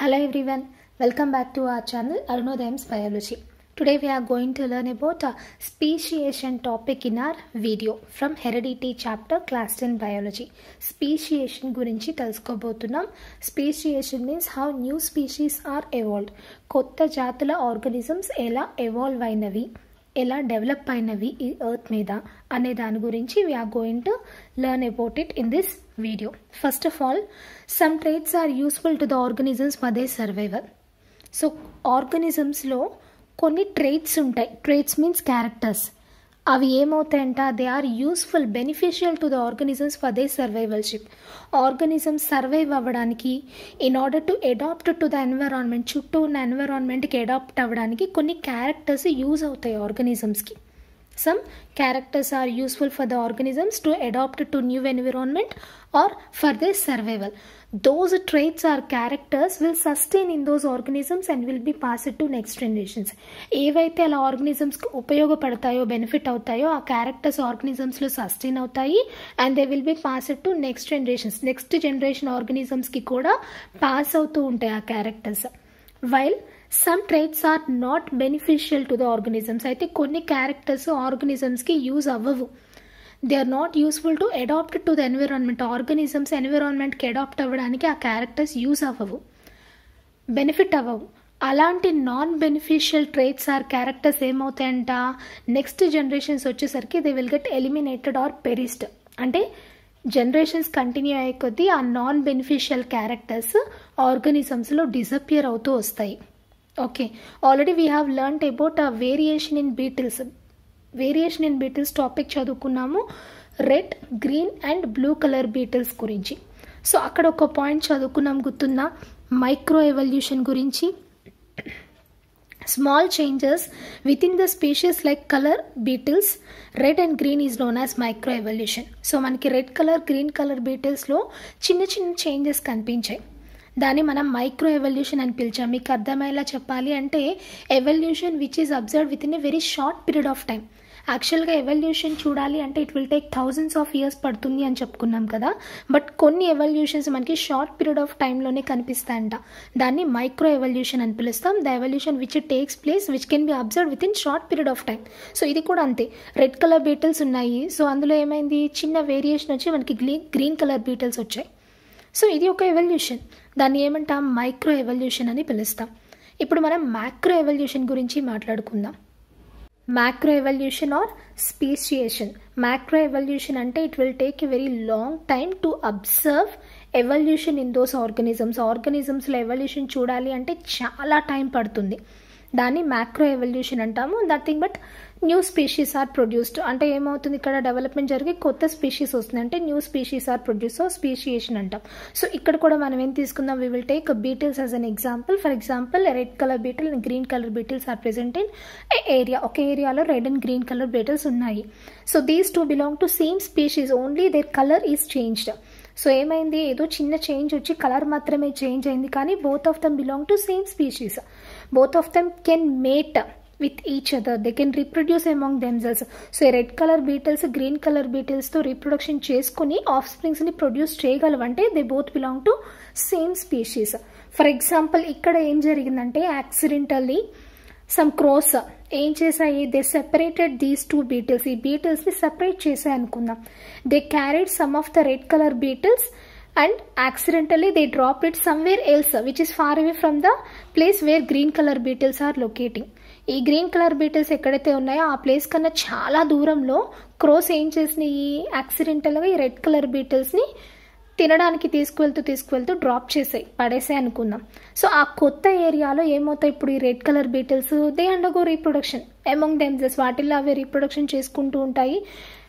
Hello everyone, welcome back to our channel Arunodayam's Biology. Today we are going to learn about a speciation topic in our video from Heredity chapter class 10 biology. Speciation గురించి తెలుసుకోబోతున్నాం speciation means how new species are evolved కొత్త జాతుల organisms ఎలా evolve అయినవి ఎలా develop అయినవి ఈ earth మీద అనే దాని గురించి we're going to learn about it in this video first of all some traits are useful to the organisms for they survival so ఆర్గనిజమ్స్లో కొన్ని ట్రేట్స్ ఉంటాయి ట్రేట్స్ మీన్స్ క్యారెక్టర్స్ అవి ఏమవుతాయంట they are useful beneficial to the organisms for they సర్వైవల్షిప్ organisms survive అవ్వడానికి in order to adapt to the environment చుట్టూ ఉన్న ఎన్విరాన్మెంట్కి adapt అవ్వడానికి కొన్ని క్యారెక్టర్స్ యూజ్ అవుతాయి ఆర్గనిజమ్స్కి some characters are useful for the organisms to adapt to new environment or for their survival those traits or characters will sustain in those organisms and will be passed to next generations ఏవైతే అలా ఆర్గనిజమ్స్కి ఉపయోగపడతాయో benefit అవుతాయో ఆ characters ఆర్గనిజమ్స్లో sustain అవుతాయి and they will be passed to next generations next generation ఆర్గనిజమ్స్కి కూడా pass అవుతూ ఉంటాయి ఆ characters while some traits are not beneficial to the organisms అయితే కొన్ని క్యారెక్టర్స్ ఆర్గనిజమ్స్కి యూజ్ అవ్వవు they are not useful to adapt to the environment organisms ఎన్విరాన్మెంట్కి అడాప్ట్ అవ్వడానికి ఆ క్యారెక్టర్స్ యూజ్ అవ్వవు బెనిఫిట్ అవ్వవు అలాంటి non beneficial traits or characters ఏమవుతాయంట నెక్స్ట్ జనరేషన్స్ వచ్చేసరికి they will get eliminated or perished అంటే జనరేషన్స్ కంటిన్యూ అయ్యే కొద్దీ ఆ నాన్ బెనిఫిషియల్ క్యారెక్టర్స్ ఆర్గనిజమ్స్లో డిసపియర్ అవుతూ వస్తాయి okay already we have learn about a variation in beetles variation in beetles topic చదువుకున్నాము red green and blue colour beetles గురించి so అక్కడ ఒక పాయింట్ చదువుకున్నాం గుర్తున్న మైక్రో ఎవల్యూషన్ గురించి small changes within the species like colour beetles red and green is known as micro evolution so మనకి red colour green colour బీటిల్స్లో చిన్న చిన్న చేంజెస్ కనిపించాయి దాన్ని మనం మైక్రో ఎవల్యూషన్ అని పిలిచాం మీకు అర్థమయ్యేలా చెప్పాలి అంటే evolution which is observe within a very short period of time యాక్చువల్గా ఎవల్యూషన్ చూడాలి అంటే it will take thousands of years పడుతుంది అని చెప్పుకున్నాం కదా బట్ కొన్ని ఎవల్యూషన్స్ మనకి షార్ట్ పీరియడ్ ఆఫ్ టైంలోనే కనిపిస్తాయంట దాన్ని మైక్రో ఎవల్యూషన్ అని పిలుస్తాం the evolution which takes place which can be observe within short period of time so ఇది కూడా అంతే రెడ్ కలర్ బీటిల్స్ ఉన్నాయి సో అందులో ఏమైంది చిన్న వేరియేషన్ వచ్చి మనకి గ్రీన్ కలర్ బీటిల్స్ వచ్చాయి సో ఇది ఒక ఎవల్యూషన్ దాన్ని ఏమంటాం మైక్రో ఎవల్యూషన్ అని పిలుస్తాం ఇప్పుడు మనం మ్యాక్రో ఎవల్యూషన్ గురించి మాట్లాడుకుందాం macro evolution or speciation macro evolution అంటే it will take a very long time to observe evolution in those organisms ఆర్గనిజమ్స్లో ఎవల్యూషన్ చూడాలి అంటే చాలా టైం పడుతుంది దాన్ని మ్యాక్రో ఎవల్యూషన్ అంటాము nothing but new species are produced అంటే ఏమవుతుంది ఇక్కడ డెవలప్మెంట్ జరిగి కొత్త స్పీషీస్ వస్తుంది అంటే new species are produce speciation అంటాం సో ఇక్కడ కూడా మనం ఏం తీసుకుందాం we will take beetles as an example for example red colour beetle and green colour beetles are present in area ఒక ఏరియాలో red and green colour beetles ఉన్నాయి so these two belong to same species only their colour is changed so ఏమైంది ఏదో చిన్న change వచ్చి colour మాత్రమే change అయింది కానీ both of them belong to same species both of them can mate with each other they can reproduce among themselves so red colour beetles green colour బీటిల్స్తో reproduction చేసుకుని ఆఫ్ స్ప్రింగ్స్ని ప్రొడ్యూస్ చేయగలవంటే they both belong to same species for example ఇక్కడ ఏం జరిగిందంటే accidentally some crows ఏం చేశాయి they separated these two beetles ఈ బీటిల్స్ని సెపరేట్ చేసాయి అనుకుందాం they carried some of the red colour beetles and accidentally they drop it somewhere else which is far away from the place where green colour beetles are locating ఈ green colour beetles ఎక్కడైతే ఉన్నాయో ఆ place కన్నా చాలా దూరంలో క్రోస్ ఏం చేసినాయి యాక్సిడెంటల్గా ఈ రెడ్ కలర్ బీటిల్స్ని తినడానికి తీసుకువెళ్తూ తీసుకువెళ్తూ డ్రాప్ చేసాయి పడేసాయి అనుకుందాం సో ఆ కొత్త ఏరియాలో ఏమవుతాయి ఇప్పుడు ఈ red colour beetles they undergo reproduction among themselves వాటిల్లో అవి రీప్రొడక్షన్ చేసుకుంటూ ఉంటాయి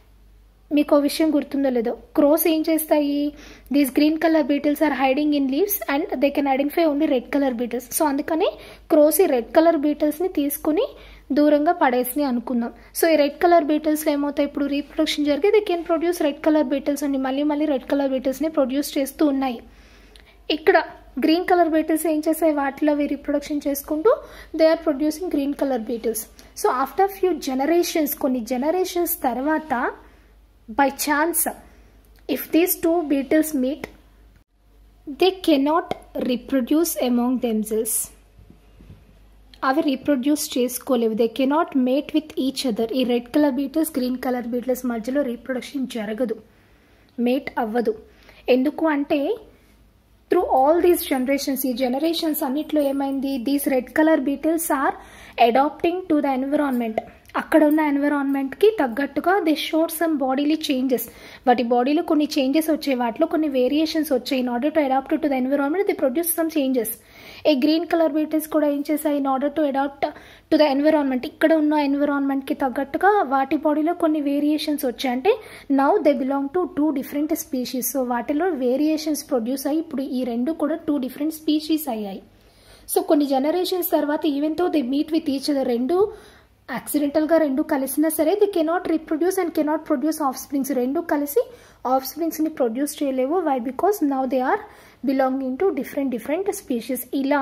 మీకు ఒక విషయం గుర్తుందో లేదో క్రోస్ ఏం చేస్తాయి these green colour beetles are hiding in leaves and they can identify only red colour beetles so అందుకని క్రోస్ ఈ రెడ్ కలర్ బీటిల్స్ని తీసుకుని దూరంగా పడేసి అనుకుందాం సో ఈ రెడ్ కలర్ బీటిల్స్లో ఏమవుతాయి ఇప్పుడు రీప్రొడక్షన్ జరిగి they can produce red colour beetles అండి మళ్ళీ మళ్ళీ రెడ్ కలర్ బీటిల్స్ని ప్రొడ్యూస్ చేస్తూ ఉన్నాయి ఇక్కడ గ్రీన్ కలర్ బీటిల్స్ ఏం చేస్తాయి వాటిలో అవి రీప్రొడక్షన్ చేసుకుంటూ they are producing green colour beetles so after few generations కొన్ని జనరేషన్స్ తర్వాత by chance if these two beetles meet they cannot reproduce among themselves అవి రీప్రొడ్యూస్ చేసుకోలేవు they cannot mate with each other ఈ red colour beetles green colour beetles మధ్యలో reproduction జరగదు mate అవ్వదు ఎందుకు అంటే త్రూ ఆల్ దీస్ జనరేషన్స్ ఈ generations అన్నిట్లో ఏమైంది these red colour beetles are adapting to the environment అక్కడ ఉన్న ఎన్విరాన్మెంట్కి తగ్గట్టుగా they show some bodily changes వాటి బాడీలో కొన్ని చేంజెస్ వచ్చాయి వాటిలో కొన్ని వేరియేషన్స్ వచ్చాయి in order to adapt to the environment the produce some changes ఈ గ్రీన్ కలర్ బీటిల్స్ కూడా ఏం చేశాయి in order to adapt to the environment ఇక్కడ ఉన్న ఎన్విరాన్మెంట్కి తగ్గట్టుగా వాటి బాడీలో కొన్ని వేరియేషన్స్ వచ్చాయి అంటే now they belong to two different species so వాటిలో వేరియేషన్స్ ప్రొడ్యూస్ అయ్యి ఇప్పుడు ఈ రెండు కూడా టూ డిఫరెంట్ స్పీషీస్ అయ్యాయి సో కొన్ని జనరేషన్స్ తర్వాత even though they meet with each other రెండు యాక్సిడెంటల్గా రెండు కలిసినా సరే the cannot reproduce and cannot produce offsprings రెండు కలిసి ఆఫ్ స్ప్రింగ్స్ని ప్రొడ్యూస్ చేయలేవు why because now they are belonging to different different species ఇలా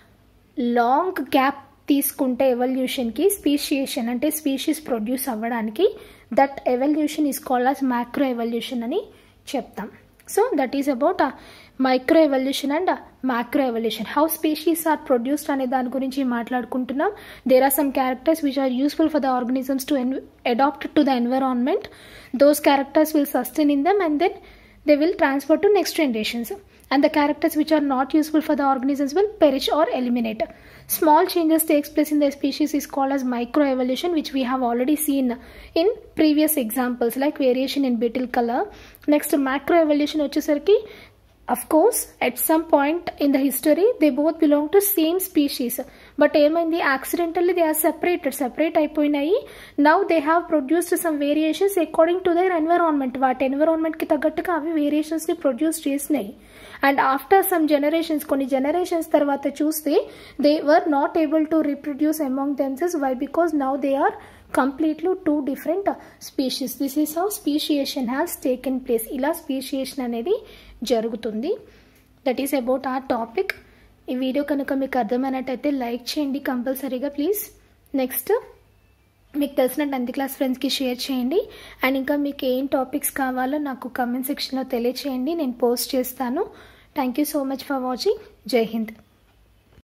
లాంగ్ గ్యాప్ తీసుకుంటే ఎవల్యూషన్కి స్పీషియేషన్ అంటే స్పీషీస్ ప్రొడ్యూస్ అవ్వడానికి that evolution is called as macro evolution అని చెప్తాం so that is about micro evolution and macro evolution how species are produced అనే దాని గురించి మాట్లాడుకుంటున్నాం there are some characters which are useful for the organisms to adapt to the environment those characters will sustain in them and then they will transfer to next generations and the characters which are not useful for the organisms will perish or eliminate small changes takes place in the species is called as microevolution which we have already seen in previous examples like variation in beetle color next macroevolution వచ్చేసరికి of course at some point in the history they both belong to same species but ఏమైంది accidentally they are separated separate అయిపోయినాయి now they have produced some variations according to their environment వాటి ఎన్విరాన్మెంట్కి తగ్గట్టుగా అవి వేరియేషన్స్ని produce చేసినాయి and after some generations కొన్ని generations తర్వాత చూస్తే they were not able to reproduce among themselves why because now they are completely two different species this is how speciation has taken place ఇలా స్పీషియేషన్ అనేది జరుగుతుంది that is about a topic ఈ video కనుక మీకు అర్థమైనట్టయితే like చేయండి కంపల్సరీగా please next మీకు తెలిసిన టెన్త్ క్లాస్ ఫ్రెండ్స్కి షేర్ చేయండి అండ్ ఇంకా మీకు ఏం టాపిక్స్ కావాలో నాకు కమెంట్ సెక్షన్లో తెలియచేయండి నేను పోస్ట్ చేస్తాను thank you so much for watching Jai Hind